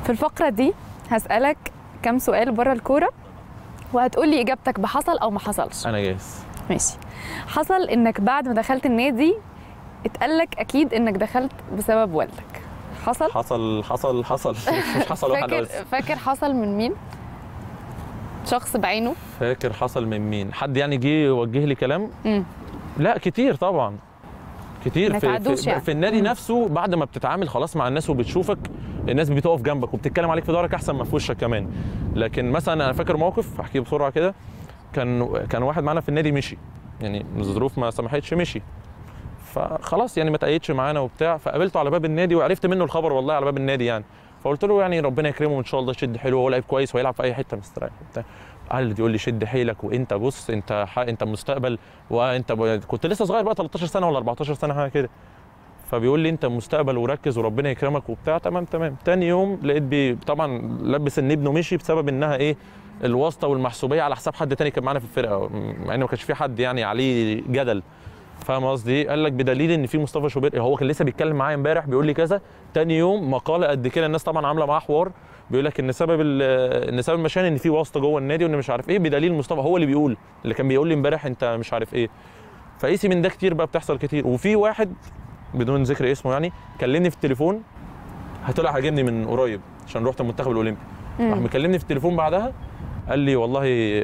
في الفقره دي هسالك كم سؤال بره الكوره وهتقول لي اجابتك بحصل او ما حصلش انا جاهز ماشي حصل انك بعد ما دخلت النادي اتقال لك اكيد انك دخلت بسبب والدك حصل حصل حصل حصل مش حصل واحده فاكر بس فاكر حصل من مين شخص بعينه فاكر حصل من مين حد يعني جه يوجه لي كلام امم لا كتير طبعا كتير ما في, تعدوش في, يعني. في النادي مم. نفسه بعد ما بتتعامل خلاص مع الناس وبتشوفك الناس بتقف جنبك وبتتكلم عليك في ظهرك احسن ما في وشك كمان لكن مثلا انا فاكر موقف احكيه بسرعه كده كان كان واحد معانا في النادي مشي يعني الظروف ما سمحتش مشي فخلاص يعني ما تأيدش معانا وبتاع فقابلته على باب النادي وعرفت منه الخبر والله على باب النادي يعني فقلت له يعني ربنا يكرمه ان شاء الله شد حلو هو لعيب كويس وهيلعب في اي حته مستريح وبتاع قال لي يقول لي شد حيلك وانت بص انت ح... انت مستقبل وانت ب... كنت لسه صغير بقى 13 سنه ولا 14 سنه حاجه كده فبيقول لي انت مستقبل وركز وربنا يكرمك وبتاع تمام تمام تاني يوم لقيت بي طبعا لبس ان ابنه مشي بسبب انها ايه الواسطه والمحسوبيه على حساب حد تاني كان معانا في الفرقه مع ان ما كانش في حد يعني عليه جدل فاهم قصدي ايه؟ قال لك بدليل ان في مصطفى شوبير هو كان لسه بيتكلم معايا امبارح بيقول لي كذا تاني يوم مقاله قد كده الناس طبعا عامله معاه حوار بيقول لك ان سبب ال- ان سبب المشان ان في واسطه جوه النادي وان مش عارف ايه بدليل مصطفى هو اللي بيقول اللي كان بيقول لي امبارح انت مش عارف ايه فقيسي من ده كتير بقى بتحصل كتير وفي واحد بدون ذكر اسمه يعني كلمني في التليفون هطلع هاجمني من قريب عشان رحت المنتخب الاولمبي راح مكلمني في التليفون بعدها قال لي والله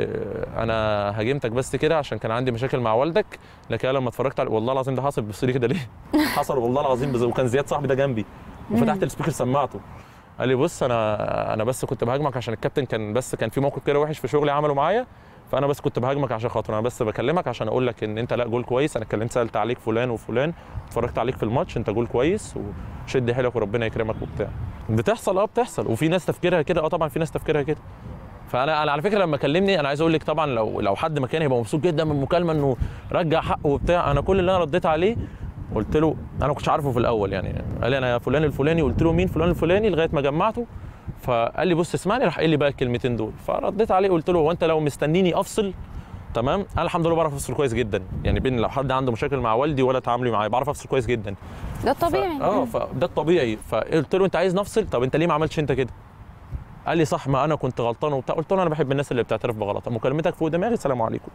انا هاجمتك بس كده عشان كان عندي مشاكل مع والدك لكن أنا لما اتفرجت على والله العظيم ده حصل بص لي كده ليه حصل والله العظيم بس وكان زياد صاحبي ده جنبي وفتحت السبيكر سمعته قال لي بص انا انا بس كنت بهاجمك عشان الكابتن كان بس كان في موقف كده وحش في شغلي عمله معايا فانا بس كنت بهاجمك عشان خاطر انا بس بكلمك عشان اقول لك ان انت لا جول كويس انا اتكلمت سالت عليك فلان وفلان اتفرجت عليك في الماتش انت جول كويس وشد حيلك وربنا يكرمك وبتاع بتحصل اه بتحصل وفي ناس تفكيرها كده اه طبعا في ناس تفكيرها كده فانا انا على فكره لما كلمني انا عايز اقول لك طبعا لو لو حد مكاني هيبقى مبسوط جدا من المكالمه انه رجع حقه وبتاع انا كل اللي انا رديت عليه قلت له انا ما كنتش عارفه في الاول يعني قال لي انا فلان الفلاني قلت له مين فلان الفلاني لغايه ما جمعته فقال لي بص اسمعني راح قال لي بقى الكلمتين دول فرديت عليه قلت له هو انت لو مستنيني افصل تمام انا الحمد لله بعرف افصل كويس جدا يعني بين لو حد عنده مشاكل مع والدي ولا تعاملي معايا بعرف افصل كويس جدا ده ف- الطبيعي اه فده الطبيعي فقلت له انت عايز نفصل طب انت ليه ما عملتش انت كده قال لي صح ما انا كنت غلطان وبتاع قلت له انا بحب الناس اللي بتعترف بغلطها مكالمتك فوق دماغي السلام عليكم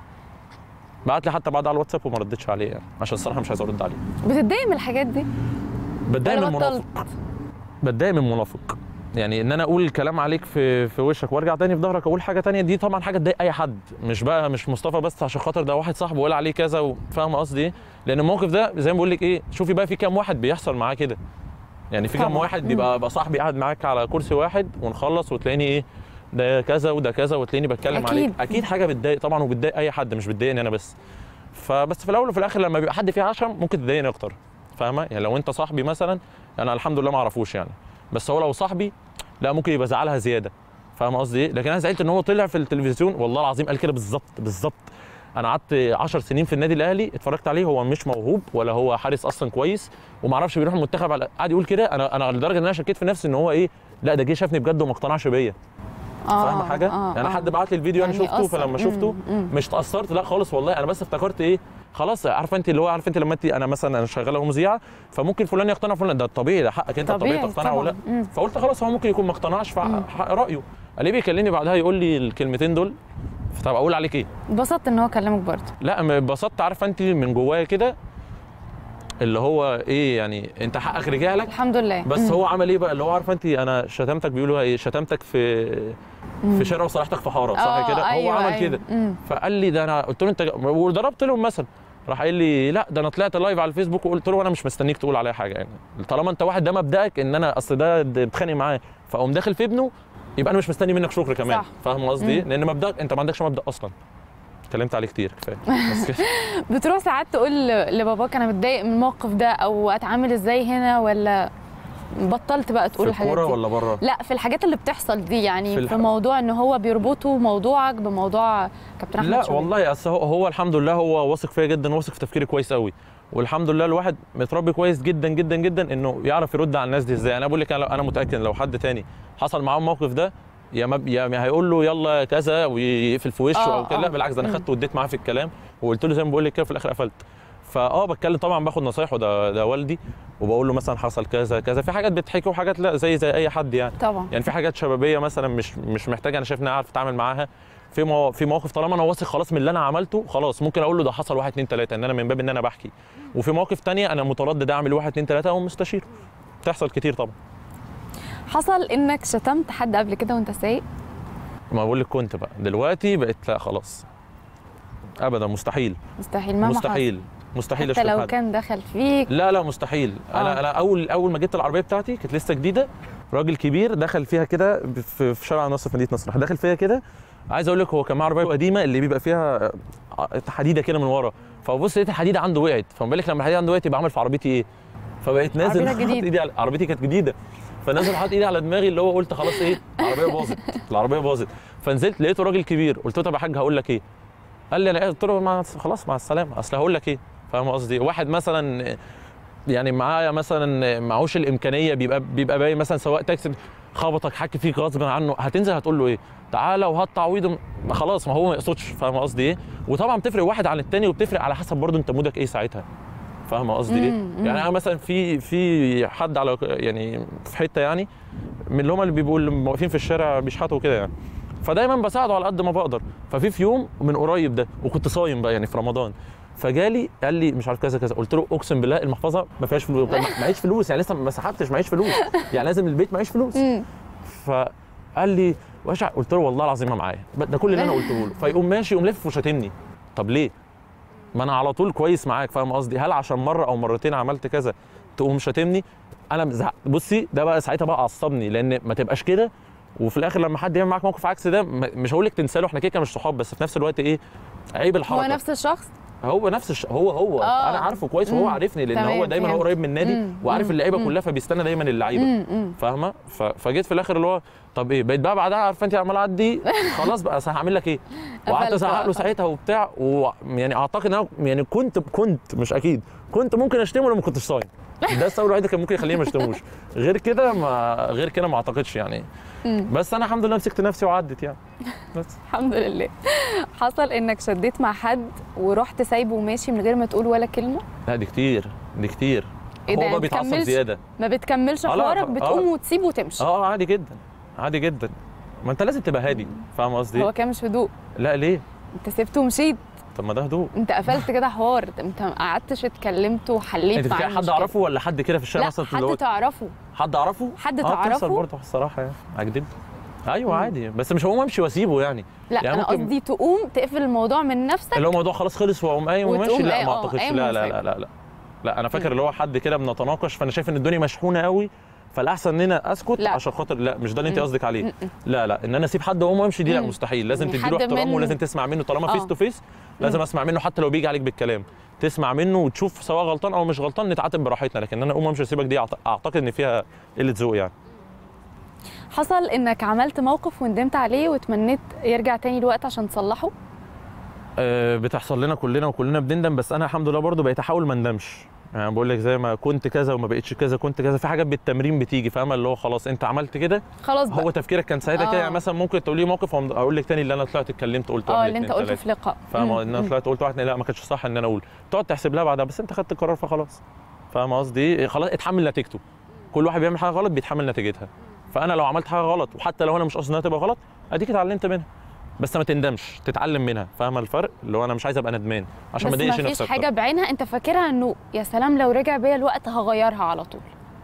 بعت لي حتى بعد على الواتساب وما ردتش عليه يعني عشان الصراحه مش عايز ارد عليه بتتضايق من الحاجات دي بتضايق من ولا المنافق بطلت بتضايق من المنافق يعني ان انا اقول الكلام عليك في في وشك وارجع تاني في ظهرك اقول حاجه تانية دي طبعا حاجه تضايق اي حد مش بقى مش مصطفى بس عشان خاطر ده واحد صاحبه وقال عليه كذا وفاهم قصدي ايه لان الموقف ده زي ما بقول لك ايه شوفي بقى في كام واحد بيحصل معاه كده يعني في كام طبعاً. واحد بيبقى بقى صاحبي قاعد معاك على كرسي واحد ونخلص وتلاقيني ايه ده كذا وده كذا وتلاقيني بتكلم أكيد. عليك اكيد حاجه بتضايق طبعا وبتضايق اي حد مش بتضايقني انا بس فبس في الاول وفي الاخر لما بيبقى حد فيه عشم ممكن تضايقني اكتر فاهمه يعني لو انت صاحبي مثلا انا الحمد لله ما اعرفوش يعني بس هو لو صاحبي لا ممكن يبقى زعلها زياده فاهم قصدي ايه لكن انا زعلت ان هو طلع في التلفزيون والله العظيم قال كده بالظبط بالظبط انا قعدت 10 سنين في النادي الاهلي اتفرجت عليه هو مش موهوب ولا هو حارس اصلا كويس وما اعرفش بيروح المنتخب على قعد يقول كده انا انا لدرجه ان انا شكيت في نفسي ان هو ايه لا ده جه شافني بجد وما اقتنعش بيا فاهمه حاجه يعني حد بعت لي الفيديو انا يعني شفته أثر. فلما شفته مم، مم. مش تاثرت لا خالص والله انا بس افتكرت ايه خلاص عارفه انت اللي هو عارفه انت لما انت انا مثلا انا شغاله مذيعه فممكن فلان يقتنع فلان ده الطبيعي ده حقك انت الطبيعي طبيعي تقتنع طبعاً. ولا مم. فقلت خلاص هو ممكن يكون ما اقتنعش فحق رايه قال لي بيكلمني بعدها يقول لي الكلمتين دول طب اقول عليك ايه اتبسطت ان هو كلمك برضه لا م- اتبسطت عارفه انت من جوايا كده اللي هو ايه يعني انت حقك رجع لك الحمد لله بس مم. هو عمل ايه بقى اللي هو عارفه انت انا شتمتك بيقولوا ايه شتمتك في في شارع وصالحتك في حاره صح آه، كده هو أيوة، عمل أيوة. كده مم. فقال لي ده انا قلت له انت وضربت لهم مثل راح قال لي لا ده انا طلعت لايف على الفيسبوك وقلت له انا مش مستنيك تقول عليا حاجه يعني طالما انت واحد ده مبدأك ان انا اصل ده ده بتخانق معاه فاقوم داخل في ابنه يبقى انا مش مستني منك شكر كمان صح. فاهم قصدي ايه؟ لان مبدأك انت ما عندكش مبدأ اصلا اتكلمت عليه كتير كفايه بس كده بتروح ساعات تقول لباباك انا متضايق من الموقف ده او اتعامل ازاي هنا ولا بطلت بقى تقول في الحاجات الكوره دي ولا بره لا في الحاجات اللي بتحصل دي يعني في في, الح- في موضوع ان هو بيربطوا موضوعك بموضوع كابتن احمد لا شوقي. والله اصل هو, هو الحمد لله هو واثق فيا جدا واثق في تفكيري كويس قوي والحمد لله الواحد متربي كويس جدا جدا جدا انه يعرف يرد على الناس دي ازاي انا بقول لك انا انا متاكد لو حد تاني حصل معاه الموقف ده يا ما يا ما هيقول له يلا كذا ويقفل في وشه آه، او كده لا آه. بالعكس ده انا مم. خدت واديت معاه في الكلام وقلت له زي ما بقول لك كده في الاخر قفلت فاه بتكلم طبعا باخد نصايح وده ده والدي وبقول له مثلا حصل كذا كذا في حاجات بتحكي وحاجات لا زي زي اي حد يعني طبعا يعني في حاجات شبابيه مثلا مش مش محتاجه انا شايف ان انا عارف اتعامل معاها في مو... في مواقف طالما انا واثق خلاص من اللي انا عملته خلاص ممكن اقول له ده حصل واحد اتنين تلاته ان انا من باب ان انا بحكي وفي مواقف تانية انا متردد اعمل واحد اتنين تلاته او مستشير بتحصل كتير طبعا حصل انك شتمت حد قبل كده وانت سايق ما بقول لك كنت بقى دلوقتي بقيت لا خلاص ابدا مستحيل مستحيل مهما مستحيل مستحيل حصل حتى اشتم لو حد كان دخل فيك لا لا مستحيل انا آه. انا اول اول ما جبت العربيه بتاعتي كانت لسه جديده راجل كبير دخل فيها كده في في شارع نصر في مدينه نصر راح داخل فيها كده عايز اقول لك هو كان معاه عربيه قديمه اللي بيبقى فيها آه، حديده كده من ورا فبص لقيت الحديده عنده وقعت فما بالك لما الحديده عنده وقعت يبقى عامل في عربيتي ايه فبقيت نازل عربيتك حاطط جديدة. ايدي على عربيتي كانت جديده فنازل حاطط ايدي على دماغي اللي هو قلت خلاص ايه العربيه باظت العربيه باظت فنزلت لقيته راجل كبير قلت له طب يا حاج هقول لك ايه قال لي انا قاعد قلت له مع خلاص مع السلامه اصل هقول لك ايه فاهم قصدي واحد مثلا يعني معاه مثلا معهوش الامكانيه بيبقى بيبقى باين مثلا سواق تاكسي خبطك حكي فيك غصب عنه هتنزل هتقول له ايه تعالى وهات تعويض ما خلاص ما هو ما يقصدش فاهم قصدي ايه وطبعا بتفرق واحد عن التاني وبتفرق على حسب برضو انت مودك ايه ساعتها فاهم قصدي ايه مم، مم. يعني انا مثلا في في حد على يعني في حته يعني من اللي هم اللي بيبقوا اللي واقفين في الشارع بيشحتوا كده يعني فدايما بساعده على قد ما بقدر ففي في يوم من قريب ده وكنت صايم بقى يعني في رمضان فجالي قال لي مش عارف كذا كذا قلت له اقسم بالله المحفظه ما فيهاش فلوس ما- معيش فلوس يعني لسه ما سحبتش معيش فلوس يعني لازم البيت معيش فلوس مم. فقال لي واشع قلت له والله العظيم ما معايا ده كل اللي انا قلته له فيقوم ماشي يقوم لف وشاتمني طب ليه ما انا على طول كويس معاك فاهم قصدي هل عشان مره او مرتين عملت كذا تقوم شاتمني انا مزعق بصي ده بقى ساعتها بقى عصبني لان ما تبقاش كده وفي الاخر لما حد يعمل معاك موقف عكس ده م- مش هقول لك تنسى له احنا كده كده مش صحاب بس في نفس الوقت ايه عيب هو الحركه نفس الشخص هو نفس الش... هو هو آه. انا عارفه كويس وهو مم. عارفني لان تمام، هو دايما هو فهمت. قريب من النادي مم. وعارف مم. اللعيبه مم. كلها فبيستنى دايما اللعيبه مم، مم. فاهمه ف... فجيت في الاخر اللي هو طب ايه بقيت بقى بعدها عارفه انت عمال اعدي خلاص بقى أصل هعمل لك ايه وقعدت قفلت ازعق له بقى. ساعتها وبتاع ويعني اعتقد ان انا يعني كنت كنت مش اكيد كنت ممكن اشتمه لو ما كنتش صايم ده السبب الوحيد اللي كان ممكن يخليني ما اشتموش غير كده ما غير كده ما اعتقدش يعني مم. بس انا الحمد لله مسكت نفسي وعدت يعني بس الحمد لله حصل انك شديت مع حد ورحت سايبه وماشي من غير ما تقول ولا كلمه لا دي كتير دي كتير إيه ده، هو يعني بقى بيتعصب بتكملش؟ زياده ما بتكملش آه، لا، حوارك آه. بتقوم وتسيبه وتمشي اه عادي جدا عادي جدا ما انت لازم تبقى هادي فاهم قصدي هو كان مش هدوء لا ليه انت سبته ومشيت طب ما ده هدوء انت قفلت كده حوار انت ما قعدتش اتكلمت وحليت انت معاه بتتكلم حد المشكلة. اعرفه ولا حد كده في الشارع لا مثلا اللي هو حد تعرفه حد اعرفه حد اه بتحصل تعرفه برضه الصراحه يعني اكدب ايوه عادي بس مش هقوم امشي واسيبه يعني لا يعني انا ممكن- قصدي تقوم تقفل الموضوع من نفسك اللي هو الموضوع خلاص خلص واقوم قايم وماشي وتقوم لا قايم- ما اه، اعتقدش قايم لا لا وسايب. لا لا لا لا انا فاكر اللي هو حد كده بنتناقش فانا شايف ان الدنيا مشحونه قوي فالاحسن ان انا اسكت لا. عشان خاطر لا مش ده اللي انت مم. قصدك عليه م-م. لا لا ان انا اسيب حد واقوم وامشي دي لا مم. مستحيل لازم يعني تديله حد احترام من- ولازم تسمع منه طالما اه. فيس تو فيس لازم اسمع منه حتى لو بيجي عليك بالكلام تسمع منه وتشوف سواء غلطان او مش غلطان نتعاتب براحتنا لكن انا اقوم امشي واسيبك دي أعت- اعتقد ان فيها قله ذوق يعني حصل انك عملت موقف وندمت عليه وتمنيت يرجع تاني الوقت عشان تصلحه أه بتحصل لنا كلنا وكلنا بندم بس انا الحمد لله برضو بقيت احاول ما اندمش يعني بقول لك زي ما كنت كذا وما بقتش كذا كنت كذا في حاجات بالتمرين بتيجي فاهمه اللي هو خلاص انت عملت كده خلاص بقى هو تفكيرك كان ساعتها آه. كده يعني مثلا ممكن تقولي موقف وأقوم اقول لك تاني اللي انا طلعت اتكلمت قلت اه واحد اللي انت اتنين قلته تلاته في لقاء فاهمه مم. ان انا مم. طلعت قلت واحد اتنين لا ما كانش صح ان انا اقول تقعد تحسب لها بعدها بس انت خدت القرار فخلاص فاهمه قصدي خلاص اتحمل نتيجته كل واحد بيعمل حاجه غلط بيتحمل نتيجتها فانا لو عملت حاجه غلط وحتى لو انا مش قصدي انها تبقى غلط اديك اتعلمت منها بس ما تندمش تتعلم منها فاهمه الفرق اللي هو انا مش عايز ابقى ندمان عشان ما بس اضايقش ما نفسي فيش أكتر. حاجه بعينها انت فاكرها انه يا سلام لو رجع بيا الوقت هغيرها على طول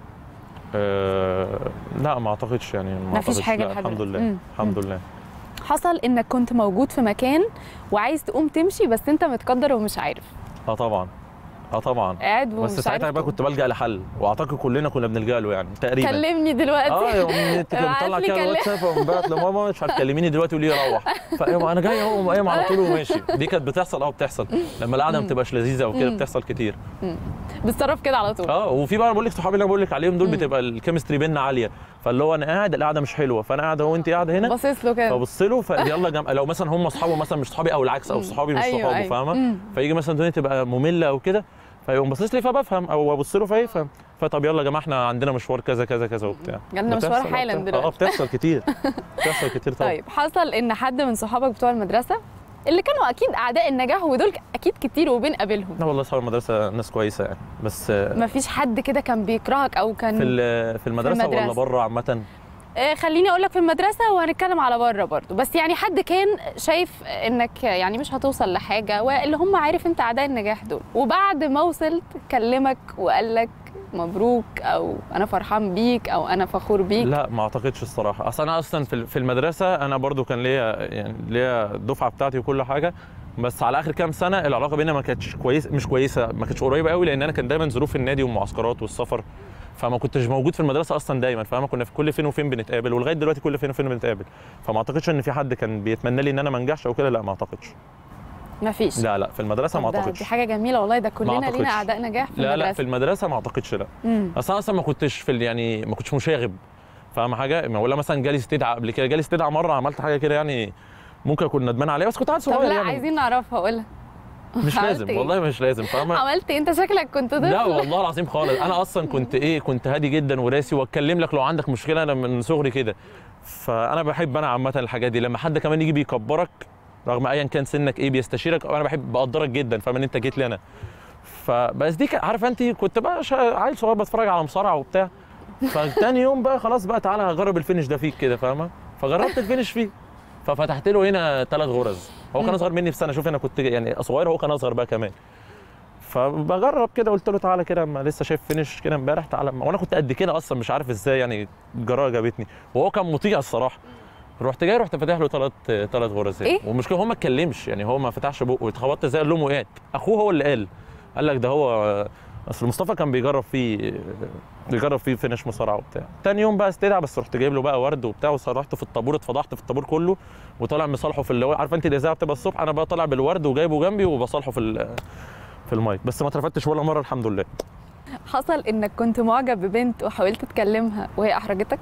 أه لا ما اعتقدش يعني ما ما فيش أعتقدش. حاجة لا لحد الحمد دلوقتي. لله مم. الحمد لله حصل انك كنت موجود في مكان وعايز تقوم تمشي بس انت متقدر ومش عارف اه طبعا اه طبعا قاعد ومش بس ساعتها عارف بقى كنت بلجأ لحل واعتقد كلنا كنا بنلجأ له يعني تقريبا كلمني دلوقتي اه يوم انت كنت ابعت بتطلع لي كده كلم- الواتساب وقوم بعت لماما مش عارف كلميني دلوقتي وليه روح فايوه انا جاي اهو قايم على طول وماشي دي كانت بتحصل اه بتحصل لما القعده ما بتبقاش لذيذه او كده مم. بتحصل كتير بتصرف كده على طول اه وفي بقى بقول لك صحابي اللي انا بقول لك عليهم دول مم. بتبقى الكيمستري بينا عاليه فاللي هو انا قاعد القعده مش حلوه فانا قاعد اهو انت قاعده هنا باصص له كده فبص له فيلا جم... لو مثلا هم اصحابه مثلا مش صحابي او العكس او مم. صحابي مش أيوة، صحابه أيوة. فاهمه مم. فيجي مثلا الدنيا تبقى ممله او كده فيقوم باصص لي فبفهم او ابص له فيفهم فطب يلا يا جماعه احنا عندنا مشوار كذا كذا كذا وبتاع جالنا بتحصل، مشوار آه، حالا بتحصل- دلوقتي اه بتحصل كتير بتحصل كتير طبعا طيب حصل ان حد من صحابك بتوع المدرسه اللي كانوا اكيد اعداء النجاح ودول اكيد كتير وبنقابلهم لا والله اصحاب المدرسه ناس كويسه يعني بس آه، مفيش حد كده كان بيكرهك او كان في ال- في المدرسه ولا المدرسة. بره عامه آه، خليني اقول لك في المدرسه وهنتكلم على بره برضو بس يعني حد كان شايف انك يعني مش هتوصل لحاجه واللي هم عارف انت اعداء النجاح دول وبعد ما وصلت كلمك وقال لك مبروك او انا فرحان بيك او انا فخور بيك لا ما اعتقدش الصراحه اصل انا اصلا في في المدرسه انا برضو كان ليا يعني ليا الدفعه بتاعتي وكل حاجه بس على اخر كام سنه العلاقه بينا ما كانتش كويس مش كويسه ما كانتش قريبه قوي لان انا كان دايما ظروف النادي والمعسكرات والسفر فما كنتش موجود في المدرسه اصلا دايما فاهمه كنا في كل فين وفين بنتقابل ولغايه دلوقتي كل فين وفين بنتقابل فما اعتقدش ان في حد كان بيتمنى لي ان انا ما انجحش او كده لا ما اعتقدش مفيش لا لا في المدرسه ما طب ده- اعتقدش دي حاجه جميله والله ده كلنا أعتقدش. لينا اعداء نجاح في لا المدرسه لا في المدرسه ما اعتقدش لا مم. اصل انا اصلا ما كنتش في ال- يعني ما كنتش مشاغب فاهم حاجه ما ولا مثلا جالي استدعاء قبل كده جالي استدعاء مره عملت حاجه كده يعني ممكن اكون ندمان عليها بس كنت عيل طب صغير لا يعني عايزين نعرفها قولها مش عملت لازم إيه؟ والله مش لازم فاهمه عملت إيه؟ انت شكلك كنت طفل لا والله العظيم خالص انا اصلا كنت ايه كنت هادي جدا وراسي واتكلم لك لو عندك مشكله انا من صغري كده فانا بحب انا عامه الحاجات دي لما حد كمان يجي بيكبرك رغم ايا كان سنك ايه بيستشيرك انا بحب بقدرك جدا فاهم ان انت جيت لي انا فبس دي كان- عارفه انت كنت بقى شا- عيل صغير بتفرج على مصارعه وبتاع فتاني يوم بقى خلاص بقى تعالى هجرب الفينش ده فيك كده فاهمه فجربت الفينش فيه ففتحت له هنا ثلاث غرز هو كان مم. اصغر مني بسنه شوف انا كنت يعني صغير هو كان اصغر بقى كمان فبجرب كده قلت له تعالى كده اما لسه شايف فينش كده امبارح تعالى أما- وانا كنت قد كده اصلا مش عارف ازاي يعني الجرايه جابتني وهو كان مطيع الصراحه رحت جاي رحت فاتح له ثلاث ثلاث غرز إيه؟ والمشكله هو ما اتكلمش يعني هو ما فتحش بقه اتخبطت زي قال لهم وقعت اخوه هو اللي قال قال لك ده هو اصل مصطفى كان بيجرب فيه بيجرب فيه فينش مصارعه وبتاع تاني يوم بقى استدعى بس رحت جايب له بقى ورد وبتاع وصرحت في الطابور اتفضحت في الطابور كله وطالع مصالحه في اللي هو عارفه انت الاذاعه بتبقى الصبح انا بقى طالع بالورد وجايبه جنبي وبصالحه في ال- في المايك بس ما اترفدتش ولا مره الحمد لله حصل انك كنت معجب ببنت وحاولت تكلمها وهي احرجتك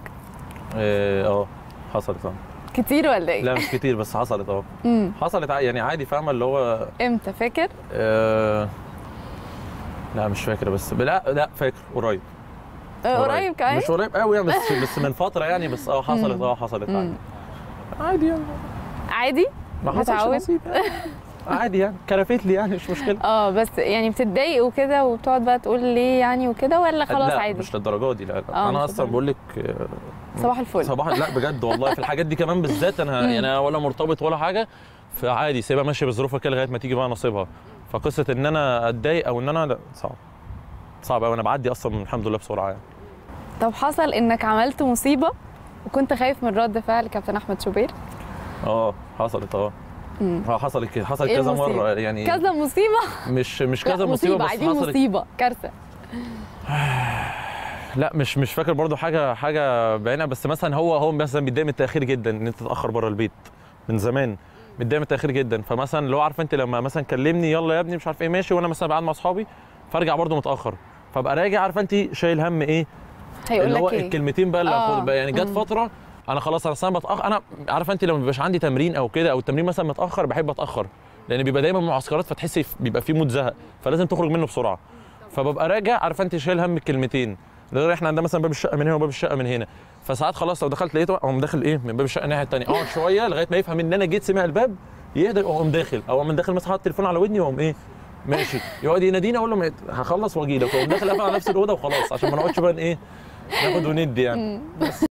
اه آه، حصلت اه كتير ولا ايه لا مش كتير بس حصلت اه امم حصلت ع- يعني عادي فاهمه اللي هو امتى فاكر آه لا مش فاكر بس لا لا فاكر قريب آه، قريب كمان مش قريب قوي يعني بس بس من فتره يعني بس اه حصلت مم. اه حصلت عادي مم. عادي يعني عادي ما حصلش متعود؟ نصيب يعني. عادي يعني كرفت لي يعني مش مشكله اه بس يعني بتتضايق وكده وبتقعد بقى تقول ليه يعني وكده ولا خلاص لا عادي مش للدرجه دي لا, لا. آه، انا مش اصلا للدرجة. بقول لك آه، صباح الفل صباح لا بجد والله في الحاجات دي كمان بالذات انا مم. يعني انا ولا مرتبط ولا حاجه فعادي سيبها ماشيه بظروفها كده لغايه ما تيجي بقى نصيبها فقصه ان انا اتضايق او ان انا لا صعب صعب قوي انا بعدي اصلا الحمد لله بسرعه يعني طب حصل انك عملت مصيبه وكنت خايف من رد فعل كابتن احمد شوبير اه حصلت اه مم. اه حصلت كده حصلت إيه كذا المصيبة؟ مره يعني كذا مصيبه مش مش لا، كذا مصيبه, بس عايزين حصلت مصيبه كارثه لا مش مش فاكر برضو حاجه حاجه بعينها بس مثلا هو هو مثلا بيتضايق من التاخير جدا ان انت تتاخر بره البيت من زمان متضايق من التاخير جدا فمثلا لو عارفه انت لما مثلا كلمني يلا يا ابني مش عارف ايه ماشي وانا مثلا قاعد مع اصحابي فارجع برضو متاخر فابقى راجع عارفه انت شايل هم ايه هيقول اللي هو لك ايه الكلمتين بقى اللي آه. هاخد بقى يعني جت مم. فتره انا خلاص انا أصلاً بتاخر انا عارفه انت لما بيبقاش عندي تمرين او كده او التمرين مثلا متاخر بحب اتاخر لان بيبقى دايما معسكرات فتحسي بيبقى في مود زهق فلازم تخرج منه بسرعه فببقى راجع عارفه انت شايل هم الكلمتين لان احنا عندنا مثلا باب الشقه من هنا وباب الشقه من هنا فساعات خلاص لو دخلت لقيته اقوم داخل ايه من باب الشقه الناحيه الثانيه اقعد شويه لغايه ما يفهم ان انا جيت سمع الباب يهدى واقوم داخل او من داخل مثلا حاطط التليفون على ودني واقوم ايه ماشي يقعد يناديني اقول له ما- هخلص واجي لك واقوم داخل قافل على نفس الاوضه وخلاص عشان ما نقعدش بقى ايه ناخد وندي يعني مم.